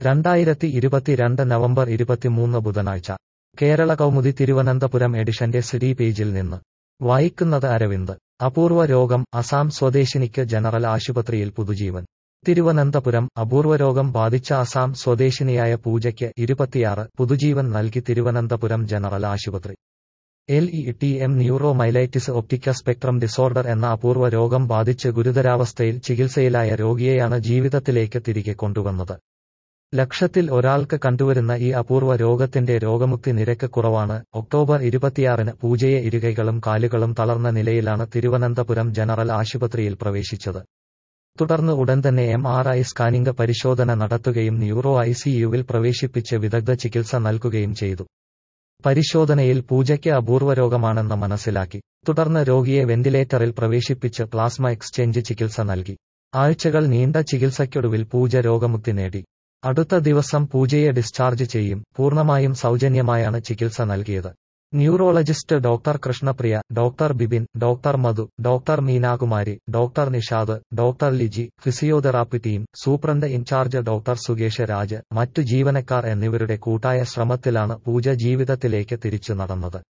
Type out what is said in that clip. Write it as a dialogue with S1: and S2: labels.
S1: രണ്ടായിരത്തി ഇരുപത്തിരണ്ട് നവംബർ ഇരുപത്തിമൂന്ന് ബുധനാഴ്ച കേരള കൗമുദി തിരുവനന്തപുരം എഡിഷന്റെ സിഡി പേജിൽ നിന്ന് വായിക്കുന്നത് അരവിന്ദ് അപൂർവ രോഗം അസാം സ്വദേശിനിക്ക് ജനറൽ ആശുപത്രിയിൽ പുതുജീവൻ തിരുവനന്തപുരം അപൂർവ രോഗം ബാധിച്ച അസാം സ്വദേശിനിയായ പൂജയ്ക്ക് ഇരുപത്തിയാറ് പുതുജീവൻ നൽകി തിരുവനന്തപുരം ജനറൽ ആശുപത്രി L E T M neuromyelitis optica spectrum disorder എന്ന അപൂർവ രോഗം ബാധിച്ച് ഗുരുതരാവസ്ഥയിൽ ചികിത്സയിലായ രോഗിയെയാണ് ജീവിതത്തിലേക്ക് തിരികെ കൊണ്ടുവന്നത് ലക്ഷത്തിൽ ഒരാൾക്ക് കണ്ടുവരുന്ന ഈ അപൂർവ രോഗത്തിന്റെ രോഗമുക്തി നിരക്ക് കുറവാണ് ഒക്ടോബർ ഇരുപത്തിയാറിന് പൂജയെ ഇരുകൈകളും കാലുകളും തളർന്ന നിലയിലാണ് തിരുവനന്തപുരം ജനറൽ ആശുപത്രിയിൽ പ്രവേശിച്ചത് തുടർന്ന് ഉടൻ തന്നെ എം ആർ ഐ സ്കാനിംഗ് പരിശോധന നടത്തുകയും ന്യൂറോ ഐസിയുവിൽ പ്രവേശിപ്പിച്ച് വിദഗ്ധ ചികിത്സ നൽകുകയും ചെയ്തു പരിശോധനയിൽ പൂജയ്ക്ക് അപൂർവ രോഗമാണെന്ന് മനസ്സിലാക്കി തുടർന്ന് രോഗിയെ വെന്റിലേറ്ററിൽ പ്രവേശിപ്പിച്ച് പ്ലാസ്മ എക്സ്ചേഞ്ച് ചികിത്സ നൽകി ആഴ്ചകൾ നീണ്ട ചികിത്സയ്ക്കൊടുവിൽ പൂജ രോഗമുക്തി നേടി അടുത്ത ദിവസം പൂജയെ ഡിസ്ചാർജ് ചെയ്യും പൂർണ്ണമായും സൗജന്യമായാണ് ചികിത്സ നൽകിയത് neurologist doctor Krishnapriya doctor Bipin doctor Madhu doctor Meenakumari doctor Nishad doctor Liji physiotherapy team superintendent in charge doctor Sukesh Raj മറ്റു ജീവനക്കാർ എന്നിവരുടെ കൂട്ടായ ശ്രമത്തിലാണ് പൂജ ജീവിതത്തിലേക്ക് തിരിച്ചു നടന്നത്